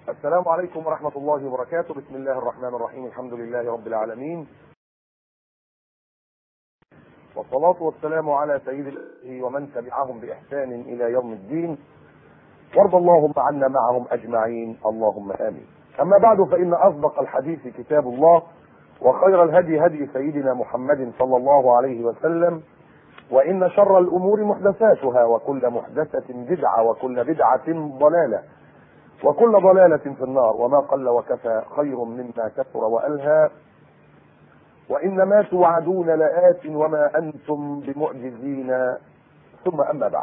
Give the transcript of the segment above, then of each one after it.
السلام عليكم ورحمة الله وبركاته بسم الله الرحمن الرحيم الحمد لله رب العالمين والصلاة والسلام على سيد الله ومن تبعهم بإحسان إلى يوم الدين وارض اللهم عنا معهم أجمعين اللهم آمين أما بعد فإن أصدق الحديث كتاب الله وخير الهدي هدي سيدنا محمد صلى الله عليه وسلم وإن شر الأمور محدثاتها وكل محدثة بدعة وكل بدعة ضلالة وكل ضلالة في النار وما قل وكفى خير مما كثر وألهى وإن ما توعدون لآت وما أنتم بمعجزين ثم أما بعد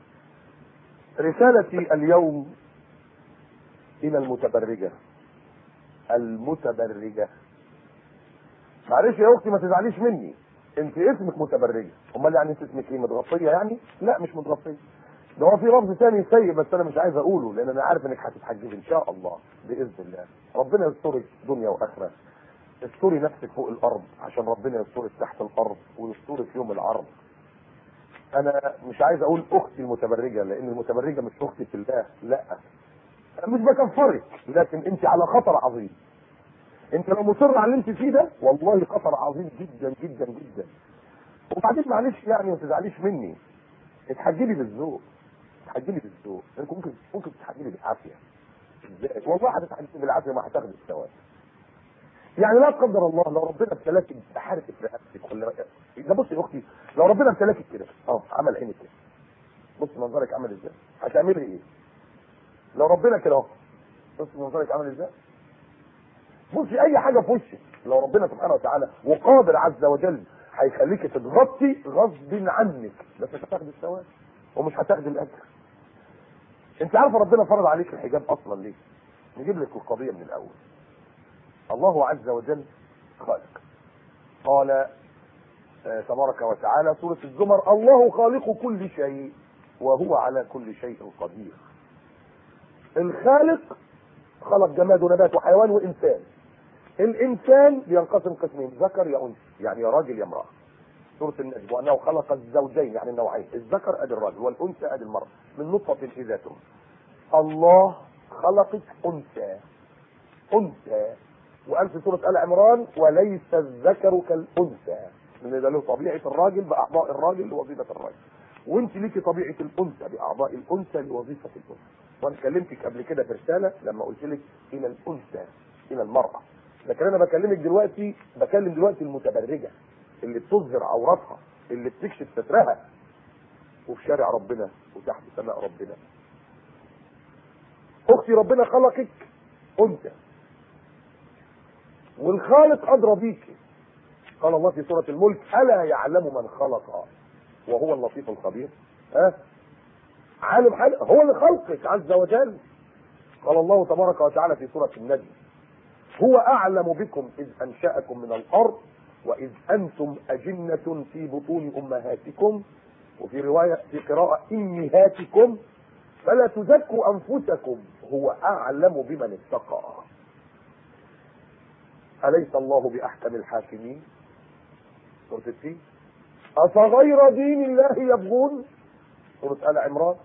رسالتي اليوم إلى المتبرجة المتبرجة معلش يا أختي ما تزعليش مني انت اسمك متبرجة امال يعني انت اسمك ايه متغطية يعني لا مش متغطية ده هو في لفظ ثاني سيء بس انا مش عايز اقوله لان انا عارف انك هتتحجب ان شاء الله باذن الله ربنا يسترك دنيا واخره استري نفسك فوق الارض عشان ربنا يسترك تحت الارض ويسترك يوم العرض انا مش عايز اقول اختي المتبرجه لان المتبرجه مش اختي في الله لا أنا مش بكفرك لكن انت على خطر عظيم انت لو مصر على اللي انت فيه ده والله خطر عظيم جدا جدا جدا وبعدين معلش يعني ما تزعليش مني اتحجبي بالذوق اتحجبي بالذوق انت ممكن ممكن تتحجبي بالعافيه ازاي والله هتتحجبي بالعافيه ما هتاخدي الثواب يعني لا قدر الله لو ربنا ابتلاك بحرقه رقبتك ولا ده بصي يا اختي لو ربنا ابتلاك كده اه عمل عينك كده بص منظرك عامل ازاي هتعملي ايه لو ربنا كده اهو بص منظرك عامل ازاي بصي اي حاجه في وشك لو ربنا سبحانه وتعالى وقادر عز وجل هيخليك تتغطي غصب عنك بس مش هتاخد الثواب ومش هتاخد الاجر انت عارفه ربنا فرض عليك الحجاب اصلا ليه نجيب لك القضيه من الاول الله عز وجل خالق قال آه تبارك وتعالى سورة الزمر الله خالق كل شيء وهو على كل شيء قدير الخالق خلق جماد ونبات وحيوان وانسان الانسان بينقسم قسمين ذكر يا انثى يعني يا راجل يا امراه سورة النجم وانه خلق الزوجين يعني النوعين الذكر ادي الراجل والانثى ادي المراه من نطفة اذا تم الله خلقك انثى انثى وقال في سورة آل عمران وليس الذكر كالأنثى لأن ده له طبيعة الراجل بأعضاء الراجل لوظيفة الراجل وانت ليكي طبيعة الأنثى بأعضاء الأنثى لوظيفة الأنثى وأنا كلمتك قبل كده في رسالة لما قلت لك إلى الأنثى إلى المرأة لكن أنا بكلمك دلوقتي بكلم دلوقتي المتبرجة اللي بتظهر عوراتها اللي بتكشف سترها وفي شارع ربنا وتحت سماء ربنا أختي ربنا خلقك أنثى والخالق ادرى بيك قال الله في سوره الملك الا يعلم من خلق وهو اللطيف الخبير ها عالم حال هو اللي خلقك عز وجل قال الله تبارك وتعالى في سوره النجم هو اعلم بكم اذ انشاكم من الارض واذ انتم اجنه في بطون امهاتكم وفي روايه في قراءه امهاتكم فلا تزكوا انفسكم هو اعلم بمن اتقى أليس الله بأحكم الحاكمين؟ سورة التين أفغير دين الله يبغون؟ سورة آل عمران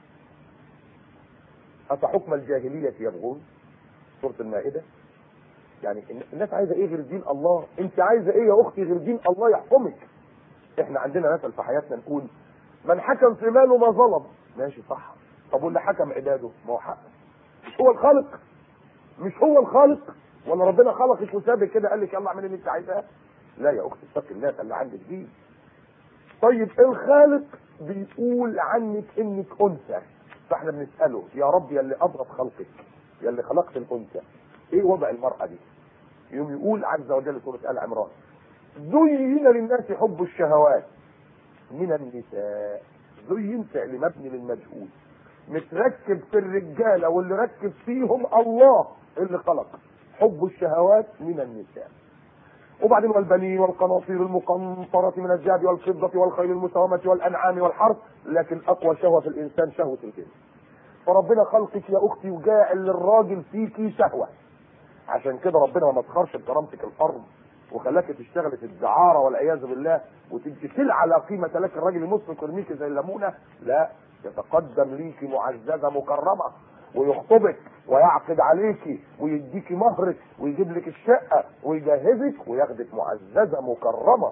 أفحكم الجاهلية يبغون؟ سورة المائدة يعني الناس عايزة إيه غير دين الله؟ أنت عايزة إيه يا أختي غير دين الله يحكمك؟ إحنا عندنا مثل في حياتنا نقول من حكم في ماله ما ظلم ماشي صح طب واللي حكم عباده ما هو حق مش هو الخالق مش هو الخالق ولا ربنا خلقك وسابك كده قال لك يلا اعملي اللي انت عايزاه لا يا اختي اتقي الله اللي عندك دي طيب الخالق بيقول عنك انك انثى فاحنا بنساله يا رب يا اللي اضرب خلقك يا اللي خلقت الانثى ايه وضع المراه دي يوم يقول عز وجل سوره ال عمران زين للناس حب الشهوات من النساء زين فعل مبني للمجهول متركب في الرجاله واللي ركب فيهم الله اللي خلق حب الشهوات من النساء وبعدين والبنين والقناطير المقنطرة من الذهب والفضة والخيل المسومة والأنعام والحرث لكن أقوى شهوة في الإنسان شهوة الجنس فربنا خلقك يا أختي وجاعل للراجل فيكي شهوة عشان كده ربنا ما مسخرش بكرامتك الأرض وخلاك تشتغل في الدعارة والعياذ بالله وتبقي تلعى لا قيمة لك الراجل المسلم يرميك زي الليمونة لا يتقدم ليك معززة مكرمة ويخطبك ويعقد عليكي ويديكي مهرك ويجيب لك الشقه ويجهزك وياخدك معززه مكرمه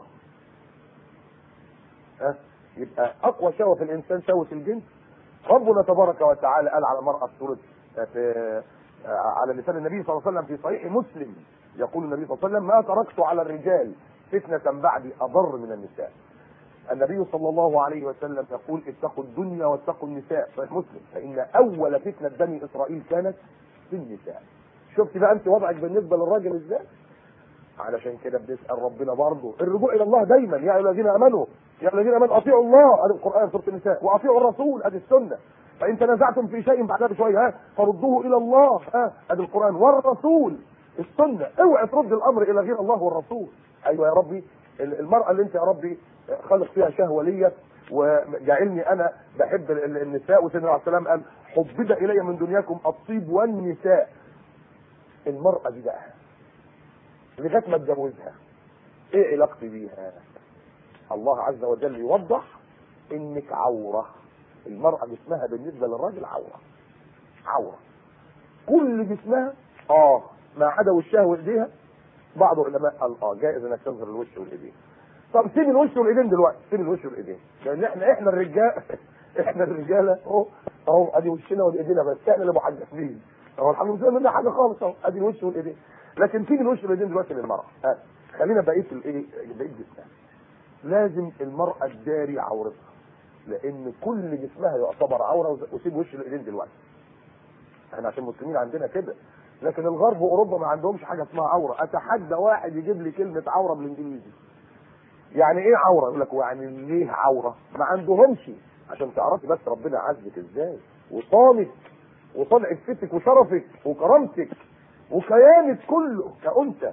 ها يبقى اقوى شهوه في الانسان شهوه الجنس ربنا تبارك وتعالى قال على المراه في سوره في على لسان النبي صلى الله عليه وسلم في صحيح مسلم يقول النبي صلى الله عليه وسلم ما تركت على الرجال فتنة بعدي أضر من النساء النبي صلى الله عليه وسلم يقول اتقوا الدنيا واتقوا النساء صحيح مسلم فإن أول فتنة بني إسرائيل كانت في النساء شفت بقى أنت وضعك بالنسبة للراجل إزاي علشان كده بنسأل ربنا برضه الرجوع إلى الله دايما يا أيها الذين آمنوا يا الذين آمنوا أطيعوا الله ادي القرآن سورة النساء وأطيعوا الرسول ادي السنة فإن تنازعتم في شيء بعدها بشوية ها فردوه إلى الله ها ادي القرآن والرسول السنة اوعى ترد الأمر إلى غير الله والرسول أيوة يا ربي المرأة اللي أنت يا ربي خلق فيها شهوة ليا وجعلني أنا بحب النساء وسيدنا عليه السلام قال حبب إلي من دنياكم الطيب والنساء المرأة دي بقى لغايه ما اتجوزها ايه علاقتي بيها الله عز وجل يوضح انك عوره المراه جسمها بالنسبه للراجل عوره عوره كل جسمها اه ما عدا وشها وايديها بعض العلماء قال اه جائز انك تظهر الوش والايدين طب سيب الوش والايدين دلوقتي سيب الوش والايدين لان احنا احنا الرجال احنا الرجاله اهو اهو ادي وشنا وايدينا بس احنا اللي محجبين اهو الحمد لله مننا حاجه خالص اهو ادي الوش والايدين لكن فين الوش والايدين دلوقتي للمراه ها خلينا بقيه الايه بقيه جسمها لازم المراه تداري عورتها لان كل جسمها يعتبر عوره وسيب وش الايدين دلوقتي احنا عشان المسلمين عندنا كده لكن الغرب واوروبا ما عندهمش حاجه اسمها عوره اتحدى واحد يجيب لي كلمه عوره بالانجليزي يعني ايه عوره يقول لك يعني ليه عوره ما عندهمش عشان تعرفي بس ربنا عزك ازاي وصانك وصان عفتك وشرفك وكرامتك وكيانك كله كأنثى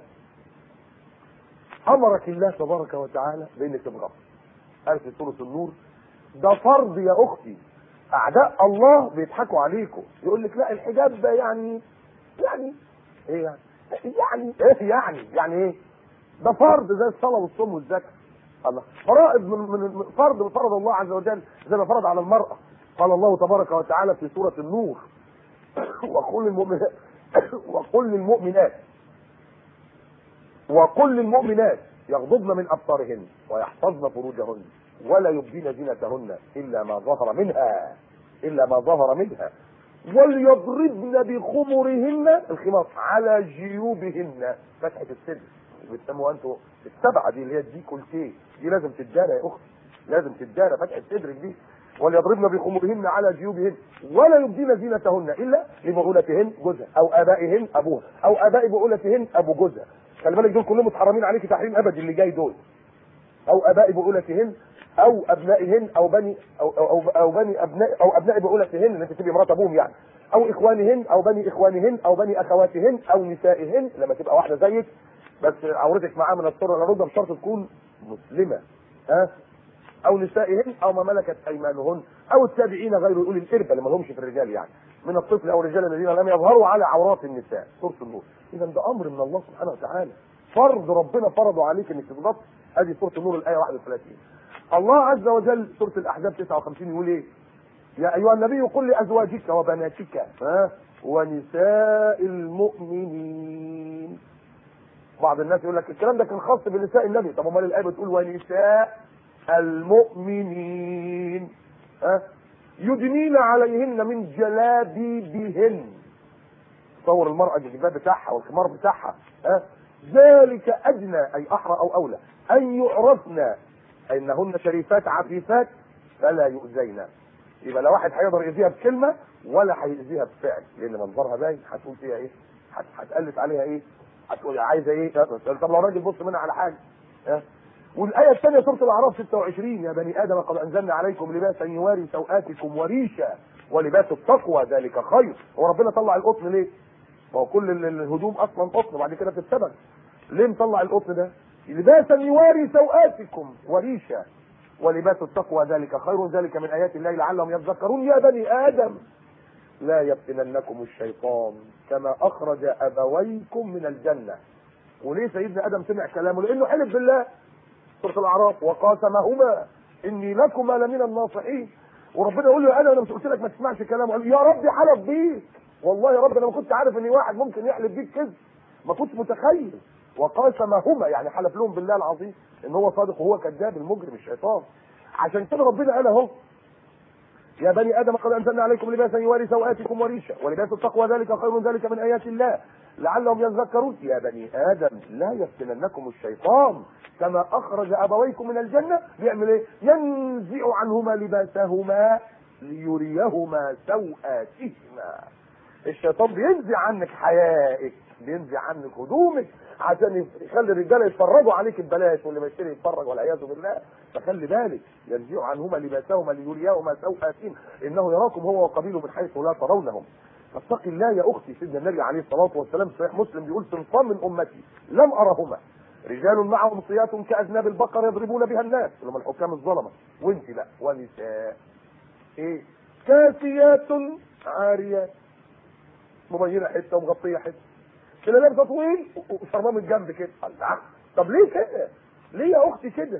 امرك الله تبارك وتعالى بانك تبغض قال في سوره النور ده فرض يا اختي اعداء الله بيضحكوا عليكم يقول لك لا الحجاب ده يعني يعني ايه يعني يعني ايه يعني يعني ايه ده فرض زي الصلاه والصوم والزكاه الله فرائض من, من فرض من فرض الله عز وجل زي ما فرض على المراه قال الله تبارك وتعالى في سوره النور وقل للمؤمنات وقل للمؤمنات وقل للمؤمنات يغضضن من ابصارهن ويحفظن فروجهن ولا يبدين زينتهن الا ما ظهر منها الا ما ظهر منها وليضربن بخمرهن الخمار على جيوبهن فتحه الصدر بتسموها انتوا السبعه دي اللي هي دي كلتيه دي لازم تتدارى يا اختي لازم تتدارى فتحه صدرك دي وليضربن بخمرهن على جيوبهن ولا يبدين زينتهن الا لبعولتهن جوزها او ابائهن ابوها او اباء بعولتهن ابو جوزها خلي بالك دول كلهم متحرمين عليك تحريم ابدي اللي جاي دول او اباء بعولتهن او ابنائهن او بني او او, أو, أو بني ابناء او ابناء بعولتهن اللي انت تبقي مرات ابوهم يعني او اخوانهن او بني اخوانهن او بني اخواتهن او نسائهن لما تبقى واحده زيك بس عورتك معاه من السر الرضا بشرط تكون مسلمه ها او نسائهن او ما ملكت ايمانهن او التابعين غير اولي الاربه اللي ما لهمش في الرجال يعني من الطفل او الرجال الذين لم يظهروا على عورات النساء سوره النور اذا ده امر من الله سبحانه وتعالى فرض ربنا فرضه عليك انك تضبط ادي سوره النور الايه 31 الله عز وجل سوره الاحزاب 59 يقول ايه يا ايها النبي قل لازواجك وبناتك ها ونساء المؤمنين بعض الناس يقول لك الكلام ده كان خاص بنساء النبي طب امال الايه بتقول ونساء المؤمنين ها يدنين عليهن من جلابيبهن تصور المرأة الجلباب بتاعها والخمار بتاعها ها ذلك أدنى أي أحرى أو أولى أن يعرفن أنهن شريفات عفيفات فلا يؤذين يبقى لا واحد هيقدر يأذيها بكلمة ولا هيأذيها بفعل لأن منظرها باين هتقول فيها إيه؟ هتقلت عليها إيه؟ هتقول عايزة إيه؟ طب لو راجل بص منها على حاجة ها والآية الثانية سورة الأعراف 26 يا بني آدم قد أنزلنا عليكم لباسا يواري سوآتكم وريشا ولباس التقوى ذلك خير هو ربنا طلع القطن ليه؟ ما هو كل الهدوم أصلا قطن وبعد كده بتتسبك ليه مطلع القطن ده؟ لباسا يواري سوآتكم وريشا ولباس التقوى ذلك خير ذلك من آيات الله لعلهم يذكرون يا بني آدم لا يفتننكم الشيطان كما أخرج أبويكم من الجنة وليه سيدنا آدم سمع كلامه؟ لأنه حلف بالله سورة الأعراف وقاسمهما إني لكما لمن الناصحين وربنا يقول له انا انا مش قلت لك ما تسمعش كلامه قال يا ربي حلف بيك والله يا رب انا ما كنت عارف ان واحد ممكن يحلف بيك كذب ما كنتش متخيل وقاسمهما يعني حلف لهم بالله العظيم ان هو صادق وهو كذاب المجرم الشيطان عشان كده ربنا قال اهو يا بني ادم قد انزلنا عليكم لباسا يواري سواتكم وريشا ولباس التقوى ذلك خير ذلك من ايات الله لعلهم يذكرون يا بني ادم لا يفتننكم الشيطان كما اخرج ابويكم من الجنه بيعمل ايه؟ ينزع عنهما لباسهما ليريهما سوآتهما الشيطان بينزع عنك حيائك بينزع عنك هدومك عشان يخلي الرجاله يتفرجوا عليك ببلاش واللي ما يشتري يتفرج والعياذ بالله فخلي بالك ينزع عنهما لباسهما ليريهما سوآتهما انه يراكم هو وقبيله من حيث لا ترونهم فاتقي الله يا اختي سيدنا النبي عليه الصلاه والسلام في صحيح مسلم بيقول صنفان من امتي لم ارهما رجال معهم صيات كاذناب البقر يضربون بها الناس اللي هم الحكام الظلمه وانت بقى ونساء ايه كاسيات عاريات مبينه حته ومغطيه حته كده لابسه طويل وشرباه من الجنب كده الله طب ليه كده؟ ليه يا اختي كده؟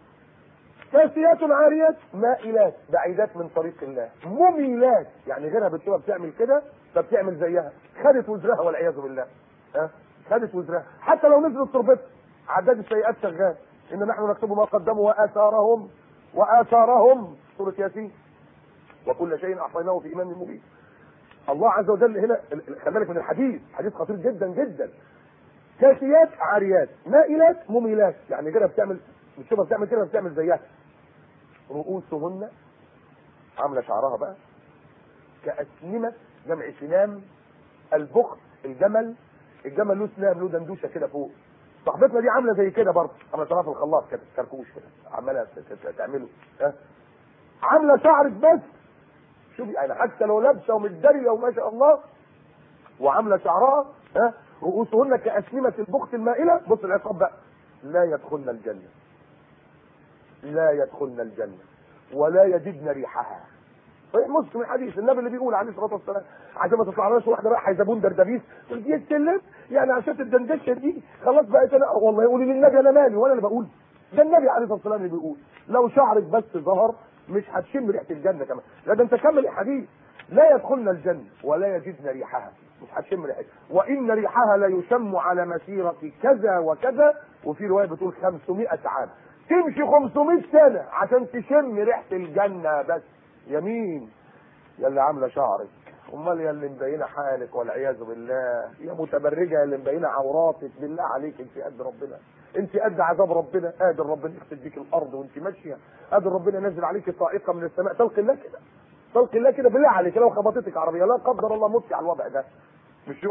كاسيات عاريات مائلات بعيدات من طريق الله مميلات يعني غيرها بتشوفها بتعمل كده فبتعمل زيها خدت وزرها والعياذ بالله ها خدت وزرها حتى لو نزلت تربتها عداد السيئات شغال ان نحن نكتب ما قدموا واثارهم واثارهم سوره ياسين وكل شيء احصيناه في امام مبين الله عز وجل هنا خلي بالك من الحديث حديث خطير جدا جدا كاسيات عاريات مائلات مميلات يعني كده بتعمل بتشوفها بتعمل كده بتعمل زيها رؤوسهن عامله شعرها بقى كأسنمة جمع سنام البخت الجمل الجمل له سنام له دندوشه كده فوق صاحبتنا دي عامله زي كده برضه عامله شعرها في الخلاط كده كركوش كده عماله تعمله ها عامله شعرك بس شوفي يعني حتى لو لابسه ومتداريه وما شاء الله وعامله شعرها ها رؤوسهن كأسنمة البخت المائلة بص العقاب بقى لا يدخلن الجنة لا يدخلن الجنة ولا يجدن ريحها صحيح مسلم الحديث النبي اللي بيقول عليه الصلاه والسلام عشان ما تطلعناش واحده رايحه يزبون دردبيس تقول دي يتكلم يعني عشان الدندشه دي خلاص بقيت انا والله يقولي للنبي انا مالي وانا اللي بقول ده النبي عليه الصلاه والسلام اللي بيقول لو شعرك بس ظهر مش هتشم ريحه الجنه كمان لا ده انت كمل الحديث لا يدخلن الجنه ولا يجدن ريحها مش هتشم ريحتها وان ريحها لا يشم على مسيره كذا وكذا وفي روايه بتقول 500 عام تمشي 500 سنه عشان تشم ريحه الجنه بس يمين يا اللي عامله شعرك امال يا اللي مبينه حالك والعياذ بالله يا متبرجه يا اللي مبينه عوراتك بالله عليك انت قد ربنا انت قد عذاب ربنا قادر ربنا يخسف بيك الارض وانت ماشيه قادر ربنا ينزل عليك طائقه من السماء تلقي الله كده تلقي الله كده بالله عليك لو خبطتك عربيه لا قدر الله مت على الوضع ده مش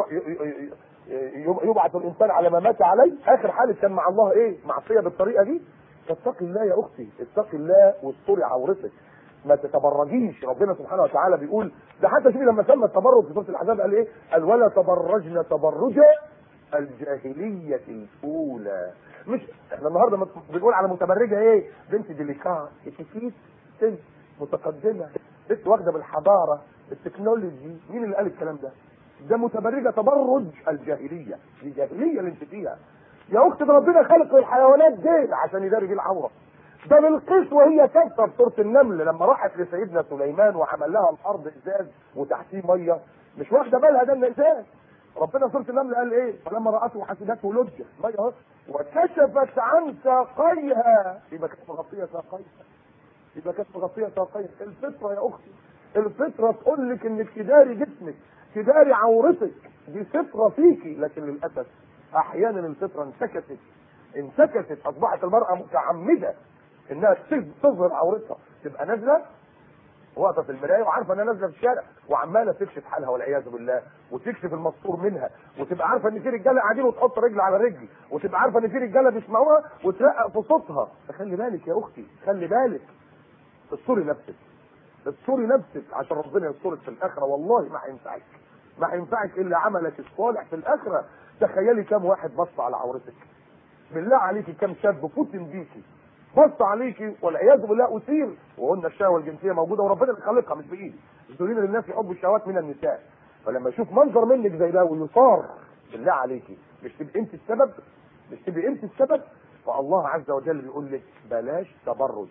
يبعث الانسان على ما مات عليه اخر حاله كان مع الله ايه معصيه بالطريقه دي فاتقي الله يا اختي اتقي الله واستري عورتك ما تتبرجيش ربنا سبحانه وتعالى بيقول ده حتى شوفي لما سمى التبرج في سوره الاحزاب قال ايه؟ قال ولا تبرجن تبرج الجاهليه الاولى مش احنا النهارده بنقول على متبرجه ايه؟ بنت ديليكات اتيكيت سن متقدمه بنت واخده بالحضاره التكنولوجي مين اللي قال الكلام ده؟ ده متبرجه تبرج الجاهليه دي جاهليه اللي انت فيها يا اخت ده ربنا خلق الحيوانات دي عشان يداري بيه العوره ده بالقيس وهي كافه في سوره النمل لما راحت لسيدنا سليمان وعمل لها الارض ازاز وتحتيه ميه مش واخده بالها ده الازاز ربنا سوره النمل قال ايه؟ فلما راته حسبته لجه ميه اهو وكشفت عن ساقيها يبقى كانت مغطيه ساقيها يبقى كانت مغطيه ساقيها الفطره يا اختي الفطره تقول لك انك تداري جسمك تداري عورتك دي فطره فيكي لكن للاسف احيانا الفطره انسكتت انسكتت اصبحت المراه متعمده انها تظهر عورتها تبقى نازله واقفه في المرايه وعارفه انها نازله في الشارع وعماله تكشف حالها والعياذ بالله وتكشف المستور منها وتبقى عارفه ان في رجاله قاعدين وتحط رجل على رجل وتبقى عارفه ان في رجاله بيسمعوها وترقق في صوتها فخلي بالك يا اختي خلي بالك استري نفسك استري نفسك عشان ربنا يسترك في الاخره والله ما هينفعك ما هينفعك الا عملك الصالح في الاخره تخيلي كم واحد بص على عورتك بالله عليكي كم شاب فتن بيكي بص عليكي والعياذ بالله اثير وقلنا الشهوه الجنسيه موجوده وربنا اللي خلقها مش بايدي زين للناس يحبوا الشهوات من النساء فلما يشوف منظر منك زي ده ويصار بالله عليكي مش تبقي انت السبب مش تبقي انت السبب فالله عز وجل بيقول لك بلاش تبرج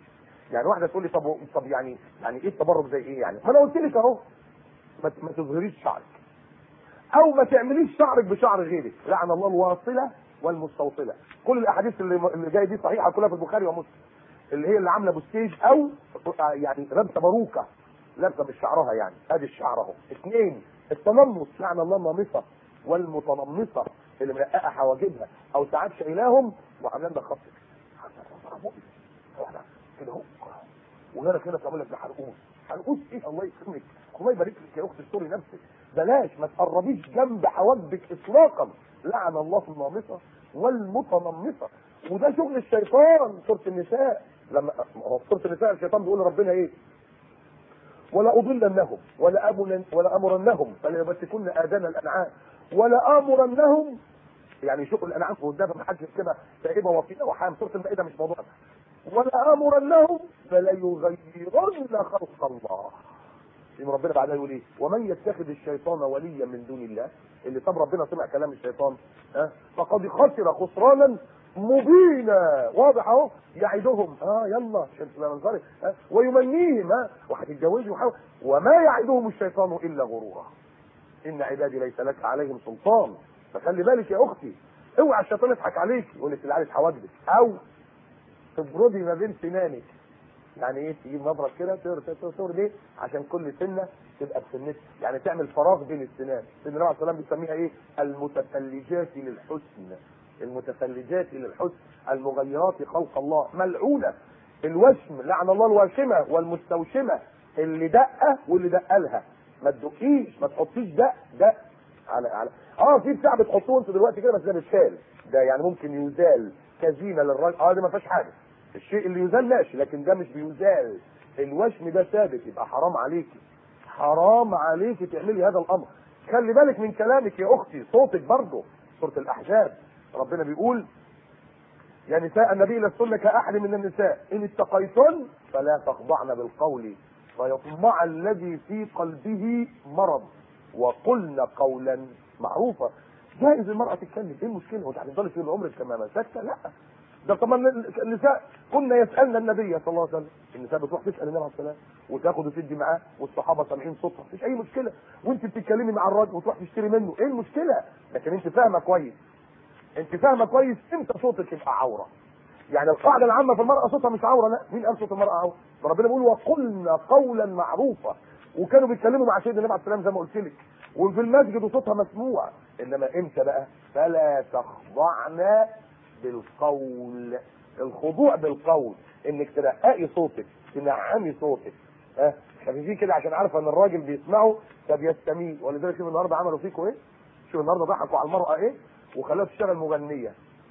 يعني واحده تقول لي طب طب يعني يعني ايه التبرج زي ايه يعني ما انا قلت لك اهو ما ما تظهريش شعرك او ما تعمليش شعرك بشعر غيرك لعن الله الواصله والمستوصله كل الاحاديث اللي اللي جايه دي صحيحه كلها في البخاري ومسلم اللي هي اللي عامله بوستيج او يعني لابسه باروكه لابسه مش شعرها يعني ادي الشعر اهو اثنين التنمص لعن الله النامصه والمتنمصه اللي مرققه حواجبها او ساعات شايلاهم وعاملين ده خط كده اهو وغيرك كده تعمل لك ده حرقوس حرقوس ايه الله يكرمك الله يبارك لك يا اختي استوري نفسك بلاش ما تقربيش جنب حواجبك اطلاقا لعن الله النامصه والمتنمصه وده شغل الشيطان سوره النساء لما هو في سوره النساء الشيطان بيقول لربنا ايه ولا اضلنهم ولا أمرن ولا امرنهم فلا يبتكن اذان الانعام ولا امرنهم يعني يشوفوا الانعام في قدام ما حدش كده سائبه وفينا وحام سوره المائده مش موضوعنا ولا امرنهم فلا يغيرن خلق الله يوم ربنا بعدها يقول ايه ومن يتخذ الشيطان وليا من دون الله اللي طب ربنا سمع كلام الشيطان ها فقد خسر خسرانا مبينا واضح اهو يعدهم اه يلا عشان تبقى منظري ها ويمنيهم ها وهتتجوزوا وحاول وما يعدهم الشيطان الا غرورا ان عبادي ليس لك عليهم سلطان فخلي بالك يا اختي اوعى الشيطان يضحك عليك يقول لك تعالي حواجبك او تبردي ما بين سنانك يعني ايه تجيب مبرد كده تقدر تقدر ليه عشان كل سنه تبقى بسنتها يعني تعمل فراغ بين السنان سيدنا النبي عليه الصلاه والسلام بيسميها ايه المتثلجات للحسن المتثلجات للحسن المغيرات خلق الله ملعونه الوشم لعن الله الواشمه والمستوشمه اللي دقه واللي دق لها ما تدقيش ما تحطيش دق دق على على اه في بتاع بتحطوه انتوا دلوقتي كده بس ده مش شال ده يعني ممكن يزال كزينه للراجل اه ده ما فيهاش حاجه الشيء اللي يزال ماشي لكن ده مش بيزال الوشم ده ثابت يبقى حرام عليكي حرام عليكي تعملي هذا الامر خلي بالك من كلامك يا اختي صوتك برضه سوره الاحزاب ربنا بيقول يا نساء النبي لستن كاحد من النساء ان اتقيتن فلا تخضعن بالقول فيطمع الذي في قلبه مرض وقلن قولا معروفا جائز المرأة تتكلم ايه المشكلة هو هتفضلي في عمرك كما ساكتة لا ده طبعا النساء كنا يسألن النبي صلى الله عليه وسلم النساء بتروح تسأل النبي عليه الصلاة وتاخد وتدي معاه والصحابة سامعين صوتها مفيش أي مشكلة وأنت بتتكلمي مع الراجل وتروح تشتري منه إيه المشكلة؟ لكن أنت فاهمة كويس أنت فاهمة كويس إمتى صوتك يبقى عورة يعني القاعدة العامة في المرأة صوتها مش عورة لا مين قال صوت المرأة عورة؟ ربنا بيقول وقلنا قولا معروفا وكانوا بيتكلموا مع سيدنا النبي عليه الصلاة والسلام زي ما قلت لك وفي المسجد وصوتها مسموع انما امتى بقى فلا تخضعن بالقول الخضوع بالقول انك ترققي صوتك تنعمي صوتك ها خفيفين كده عشان عارفه ان الراجل بيسمعه فبيستميل ولذلك شوف النهارده عملوا فيكم ايه شوف النهارده ضحكوا على المراه ايه وخلاها تشتغل مغنيه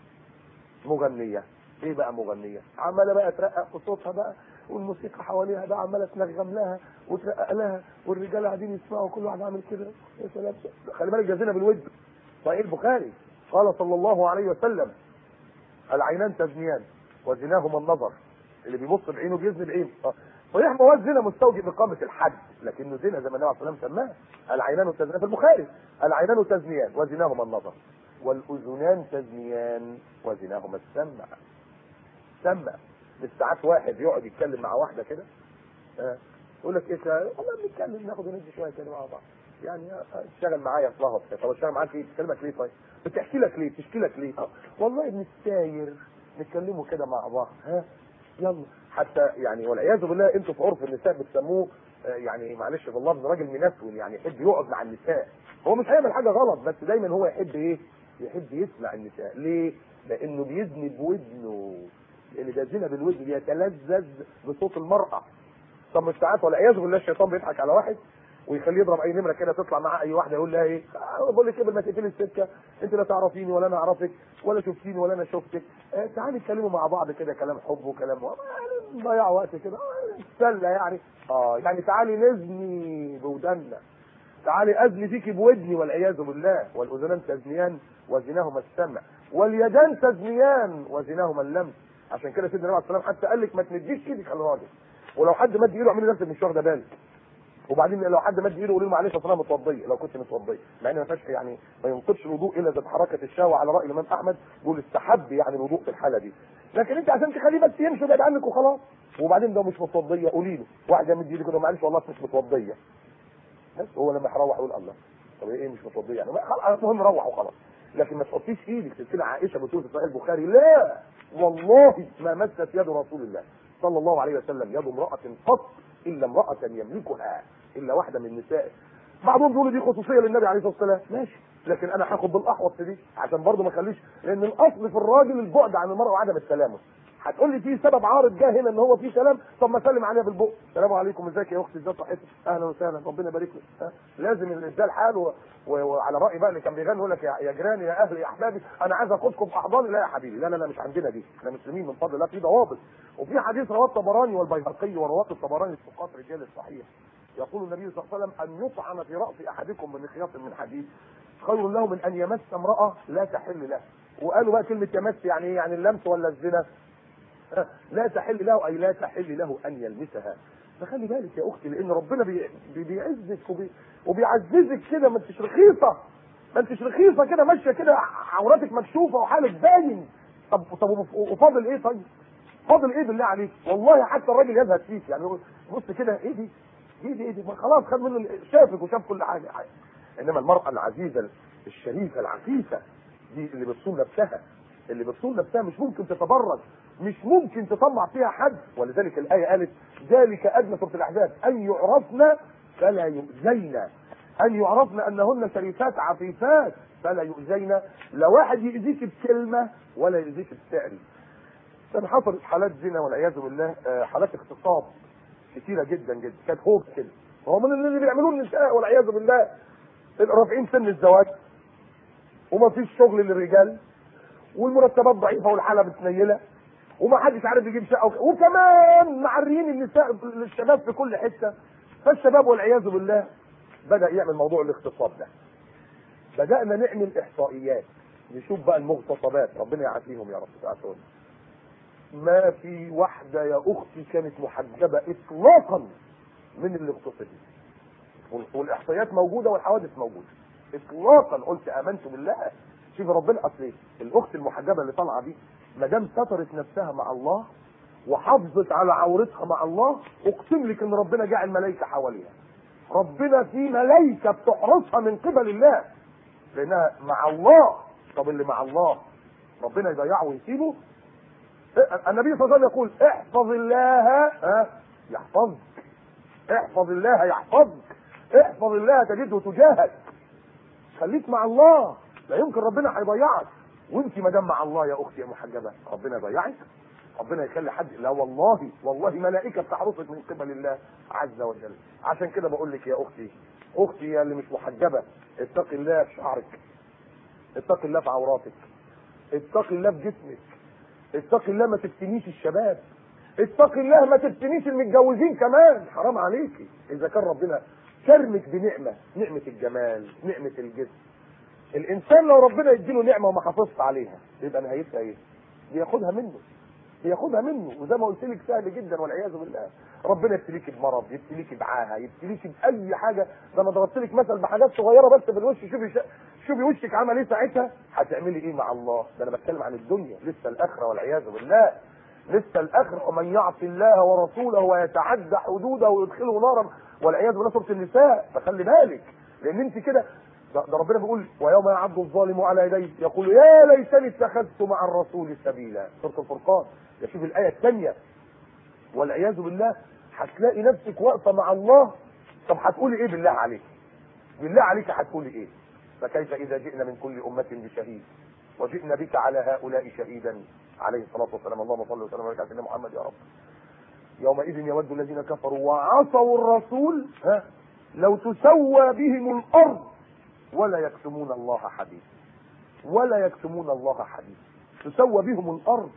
مغنيه ايه بقى مغنيه عماله بقى ترقق في صوتها بقى والموسيقى حواليها بقى عماله تنغم لها وترقق لها والرجال قاعدين يسمعوا كل واحد عامل كده يا سلام خلي بالك جازنا بالود صحيح البخاري قال صلى الله عليه وسلم العينان تزنيان وزناهما النظر اللي بيبص بعينه بيزني بعينه صحيح ما هو الزنا مستوجب اقامه الحد لكنه زنا زي ما النبي عليه الصلاه والسلام سماه العينان تزنيان في البخاري العينان تزنيان وزناهما النظر والاذنان تزنيان وزناهما السمع سمع بالساعات واحد يقعد يتكلم مع واحده كده آه. يقول لك ايه والله بنتكلم ناخد وندي شويه كده مع بعض يعني اشتغل معايا اصلها طب اشتغل معاك ايه بتكلمك ليه طيب بتحكي لك ليه بتشكي لك ليه والله بنستاير نتكلموا كده مع بعض ها يلا حتى يعني والعياذ بالله انتوا في عرف النساء بتسموه آه يعني معلش في اللفظ راجل منسون يعني يحب يقعد مع النساء هو مش هيعمل حاجه غلط بس دايما هو يحب ايه يحب يسمع النساء ليه لانه بيزني بودنه اللي ده زنا بالودن بيتلذذ بصوت المرأة طب مش ساعات والعياذ بالله الشيطان بيضحك على واحد ويخليه يضرب اي نمره كده تطلع مع اي واحده يقول لها ايه بقول لك قبل ما تقفلي السكه انت لا تعرفيني ولا انا اعرفك ولا شفتيني ولا انا شفتك اه تعالي اتكلموا مع بعض كده كلام حب وكلام يعني نضيع وقت كده سله يعني اه يعني تعالي نزني بودنا تعالي ازني فيكي بودني والعياذ بالله والاذنان تزنيان وزناهما السمع واليدان تزنيان وزناهما اللمس عشان كده سيدنا النبي عليه الصلاه والسلام حتى قال لك ما تمديش ايدك على الراجل ولو حد مد ايده اعملي نفسك مش واخده بالك وبعدين لو حد مد ايده يقول له معلش اصل انا متوضيه لو كنت متوضيه مع ان ما فيهاش يعني ما ينقضش الوضوء الا اذا حركه الشهوه على راي الامام احمد يقول استحب يعني الوضوء في الحاله دي لكن انت عشان تخليه بس يمشي ويبعد عنك وخلاص وبعدين لو مش متوضيه قولي له واحد يمد ايده كده معلش والله مش متوضيه بس هو لما يروح يقول الله طب ايه مش متوضيه يعني خلاص المهم روح وخلاص لكن ما تحطيش ايدك تسال عائشه بتقول في صحيح البخاري لا والله ما مست يد رسول الله صلى الله عليه وسلم يد امراه قط الا امراه يملكها الا واحده من نسائه بعضهم بيقولوا دي خصوصيه للنبي عليه الصلاه والسلام ماشي لكن انا هاخد بالاحوط في دي عشان برضه ما اخليش لان الاصل في الراجل البعد عن المراه وعدم التلامس هتقول لي في سبب عارض جه هنا ان هو في كلام طب ما سلم عليها بالبق السلام عليكم ازيك يا اختي ازاي صحتك اهلا وسهلا ربنا يبارك لك ها؟ لازم ده الحال و... و... وعلى راي بقى اللي كان بيغني يقول لك يا... يا جيراني يا اهلي يا احبابي انا عايز اخدكم في احضاني لا يا حبيبي لا لا لا مش عندنا دي احنا مسلمين من فضل الله في ضوابط وفي حديث رواه الطبراني والبيهقي ورواه الطبراني في ثقات رجال الصحيح يقول النبي صلى الله عليه وسلم ان يطعن في راس احدكم من خياط من حديد خير له من ان يمس امراه لا تحل له وقالوا بقى كلمه يمس يعني ايه يعني اللمس ولا الزنا لا تحل له اي لا تحل له ان يلمسها فخلي بالك يا اختي لان ربنا بي بي بيعزك وبي وبيعززك كده ما انتش رخيصه ما انتش رخيصه كده ماشيه كده عوراتك مكشوفه وحالك باين طب طب وفاضل ايه طيب؟ فاضل ايه بالله عليك؟ والله حتى الراجل يزهد فيك يعني بص كده ايه دي؟ دي دي, دي. خلاص خد منه شافك وشاف كل حاجه انما المراه العزيزه الشريفه العفيفه دي اللي بتصون نفسها اللي بتصون نفسها مش ممكن تتبرج مش ممكن تطمع فيها حد ولذلك الآية قالت ذلك أدنى سورة الأحزاب أن يعرفن فلا يؤذين أن يعرفن أنهن شريفات عفيفات فلا يؤذين لا واحد يؤذيك بكلمة ولا يؤذيك بفعل كان حصلت حالات زنا والعياذ بالله حالات اغتصاب كثيرة جدا جدا كانت هوب كده هو من اللي بيعملوه النساء والعياذ بالله رافعين سن الزواج وما فيش شغل للرجال والمرتبات ضعيفه والحاله متنيله وما حدش عارف يجيب شقه وكمان معريين النساء للشباب في كل حته فالشباب والعياذ بالله بدا يعمل موضوع الاغتصاب ده بدانا نعمل احصائيات نشوف بقى المغتصبات ربنا يعافيهم يا رب تعالى ما في واحده يا اختي كانت محجبه اطلاقا من اللي اغتصبت والاحصائيات موجوده والحوادث موجوده اطلاقا قلت امنت بالله شوف ربنا اصل الاخت المحجبه اللي طالعه دي ما دام سترت نفسها مع الله وحافظت على عورتها مع الله اقسم لك ان ربنا جعل ملائكه حواليها ربنا في ملائكه بتحرسها من قبل الله لانها مع الله طب اللي مع الله ربنا يضيعه ويسيبه النبي صلى الله عليه وسلم يقول احفظ الله ها يحفظك احفظ الله يحفظك احفظ الله تجده تجاهك خليك مع الله لا يمكن ربنا هيضيعك وانت ما دام مع الله يا اختي يا محجبه ربنا يضيعك ربنا يخلي حد لا والله والله ملائكه بتحرسك من قبل الله عز وجل عشان كده بقول لك يا اختي اختي يا اللي مش محجبه اتقي الله في شعرك اتقي الله في عوراتك اتقي الله في جسمك اتقي الله ما تفتنيش الشباب اتقي الله ما تفتنيش المتجوزين كمان حرام عليكي اذا كان ربنا كرمك بنعمه نعمه الجمال نعمه الجسم الانسان لو ربنا يديله نعمه وما حافظش عليها يبقى نهايتها ايه؟ بياخدها منه بياخدها منه وزي ما قلت لك سهل جدا والعياذ بالله ربنا يبتليك بمرض يبتليك بعاهه يبتليك باي حاجه ده انا ضربت لك مثل بحاجات صغيره بس في الوش شوفي ش... شوفي وشك عمل ايه ساعتها هتعملي ايه مع الله ده انا بتكلم عن الدنيا لسه الاخره والعياذ بالله لسه الاخره ومن يعص الله ورسوله ويتعدى حدوده ويدخله نارا والعياذ بالله سوره النساء فخلي بالك لان انت كده ده ده ربنا بيقول ويوم يعض الظالم على يديه يقول يا ليتني اتخذت مع الرسول سبيلا سوره الفرقان يشوف الايه الثانيه والعياذ بالله هتلاقي نفسك واقفه مع الله طب هتقولي ايه بالله عليك بالله عليك هتقولي ايه فكيف اذا جئنا من كل امه بشهيد وجئنا بك على هؤلاء شهيدا عليه الصلاه والسلام اللهم صل وسلم وبارك على سيدنا محمد يا رب يومئذ يود الذين كفروا وعصوا الرسول ها لو تسوى بهم الارض ولا يكتمون الله حديث ولا يكتمون الله حديث تسوى بهم الارض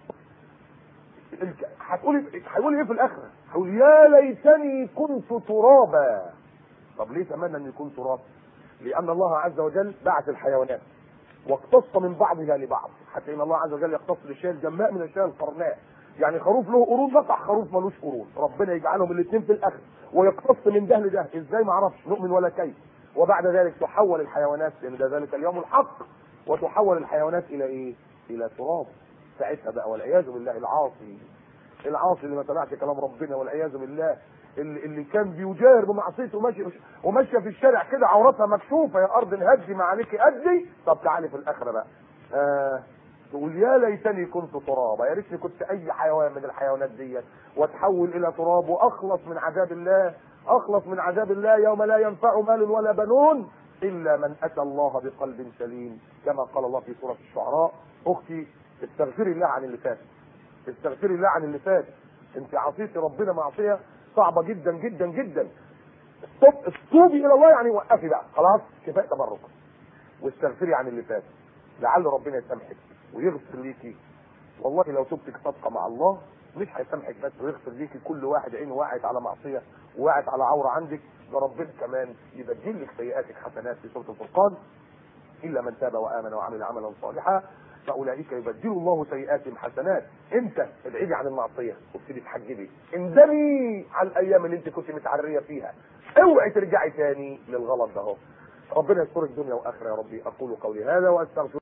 هتقولي هيقول ايه في الاخره؟ هيقول يا ليتني كنت ترابا طب ليه تمنى ان يكون تراب؟ لان الله عز وجل بعث الحيوانات واقتص من بعضها لبعض حتى ان الله عز وجل يقتص للشيء الجماء من الشيء القرناء يعني خروف له قرون نطع خروف ملوش قرون ربنا يجعلهم الاثنين في الاخر ويقتص من ده لده ازاي ما اعرفش نؤمن ولا كيف وبعد ذلك تحول الحيوانات لان ده ذلك اليوم الحق وتحول الحيوانات الى ايه الى تراب ساعتها بقى والعياذ بالله العاصي العاصي اللي ما تبعش كلام ربنا والعياذ بالله اللي, اللي كان بيجاهر بمعصيته وماشي وماشيه في الشارع كده عورتها مكشوفه يا ارض انهدي ما عليك ادي طب تعالي في الاخره بقى آه تقول يا ليتني كنت ترابا يا ريتني كنت اي حيوان من الحيوانات دي واتحول الى تراب واخلص من عذاب الله اخلص من عذاب الله يوم لا ينفع مال ولا بنون الا من اتى الله بقلب سليم كما قال الله في سوره الشعراء اختي استغفري الله عن اللي فات استغفري الله عن اللي فات انت عصيتي ربنا معصيه صعبه جدا جدا جدا طب توبي الى الله يعني وقفي بقى خلاص كفايه تبرك واستغفري عن اللي فات لعل ربنا يسامحك ويغفر ليكي والله لو تبتك صدقه مع الله مش هيسامحك بس ويغفر ليكي كل واحد عينه وقعت على معصيه وقعت على عوره عندك ده ربنا كمان يبدل لك سيئاتك حسنات في سوره الفرقان الا من تاب وامن وعمل عملا صالحا فاولئك يبدل الله سيئاتهم حسنات انت ابعدي عن المعصيه وابتدي تحجبي اندمي على الايام اللي انت كنت متعريه فيها اوعي ترجعي تاني للغلط ده اهو ربنا يسترك دنيا واخره يا ربي اقول قولي هذا واستغفر